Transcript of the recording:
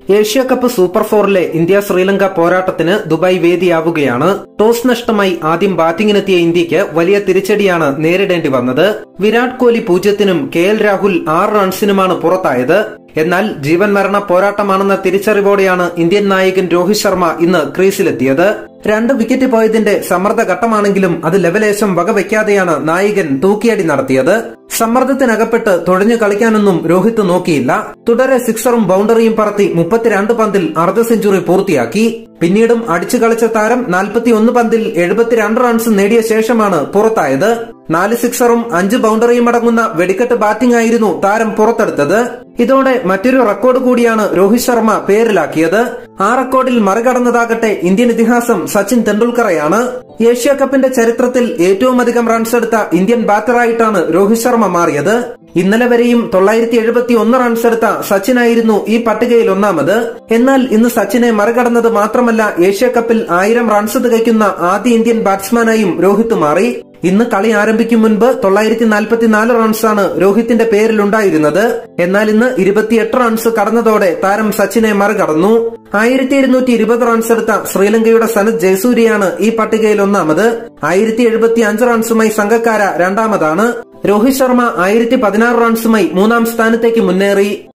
Asia cup super ഫോറിലെ India Sri Lanka പോരാട്ടത്തിന് Dubai വേദിയാവുകയാണ് toss നഷ്ടമായി ആദ്യം ബാറ്റിംഗിനെത്തിയ ഇന്ത്യക്ക് വലിയ തിരിച്ചടിയാണ് നേരിടേണ്ടി വന്നത് വിരാട് കോഹ്ലി പൂജ്യത്തിനും കെ എൽ രാഹുൽ ആറ് റൺസിനുമാണ് പുറത്തായത് എന്നാൽ ജീവൻ മരണ പോരാട്ടമാണെന്ന തിരിച്ചറിവോടെയാണ് ഇന്ത്യൻ നായകൻ രോഹിത് ശർമ്മ ഇന്ന് ക്രീസിലെത്തിയത് രണ്ട് വിക്കറ്റ് പോയതിന്റെ സമ്മർദ്ദ ഘട്ടമാണെങ്കിലും അത് ലെവലേശം വകവയ്ക്കാതെയാണ് നായകൻ തൂക്കിയടി നടത്തിയത് സമ്മർദ്ദത്തിനകപ്പെട്ട് തുഴഞ്ഞു കളിക്കാനൊന്നും രോഹിത് നോക്കിയില്ല തുടരെ സിക്സറും ബൌണ്ടറിയും പറത്തി മുപ്പത്തിരണ്ട് പന്തിൽ അർദ്ധ സെഞ്ചുറി പൂർത്തിയാക്കി പിന്നീടും അടിച്ചു കളിച്ച താരം നാൽപ്പത്തിയൊന്ന് പന്തിൽ എഴുപത്തിരണ്ട് റൺസ് നേടിയ ശേഷമാണ് പുറത്തായത് നാല് സിക്സറും അഞ്ച് ബൌണ്ടറിയും അടങ്ങുന്ന വെടിക്കെട്ട് ബാറ്റിംഗ് ആയിരുന്നു താരം പുറത്തെടുത്തത് ഇതോടെ മറ്റൊരു റെക്കോർഡ് കൂടിയാണ് രോഹിത് ശർമ്മ പേരിലാക്കിയത് ആ റെക്കോർഡിൽ മറികടന്നതാകട്ടെ ഇന്ത്യൻ ഇതിഹാസം സച്ചിൻ തെണ്ടുൽക്കറയാണ് ഏഷ്യ കപ്പിന്റെ ചരിത്രത്തിൽ ഏറ്റവും അധികം റൺസ് എടുത്ത ഇന്ത്യൻ ബാറ്ററായിട്ടാണ് രോഹിത് ശർമ്മ മാറിയത് ഇന്നലെ വരെയും തൊള്ളായിരത്തി എഴുപത്തി ഒന്ന് റൺസ് എടുത്ത സച്ചിനായിരുന്നു ഈ പട്ടികയിൽ ഒന്നാമത് എന്നാൽ ഇന്ന് സച്ചിനെ മറികടന്നത് മാത്രമല്ല ഏഷ്യ കപ്പിൽ ആയിരം റൺസ് തികയ്ക്കുന്ന ആദ്യ ഇന്ത്യൻ ബാറ്റ്സ്മാനായും രോഹിത് മാറി ഇന്ന് കളി ആരംഭിക്കും മുൻപ് തൊള്ളായിരത്തി നാൽപ്പത്തിനാല് റൺസാണ് രോഹിത്തിന്റെ പേരിലുണ്ടായിരുന്നത് എന്നാൽ ഇന്ന് ഇരുപത്തിയെട്ട് റൺസ് കടന്നതോടെ താരം സച്ചിനെ മറികടന്നു ആയിരത്തി ഇരുന്നൂറ്റി ഇരുപത് റൺസ് എടുത്ത ശ്രീലങ്കയുടെ സനത് ജയസൂര്യയാണ് ഈ പട്ടികയിൽ ഒന്നാമത് ആയിരത്തി എഴുപത്തി അഞ്ച് റൺസുമായി സംഘക്കാര രണ്ടാമതാണ് രോഹിത് ശർമ്മ ആയിരത്തി പതിനാറ് റൺസുമായി മൂന്നാം സ്ഥാനത്തേക്ക് മുന്നേറി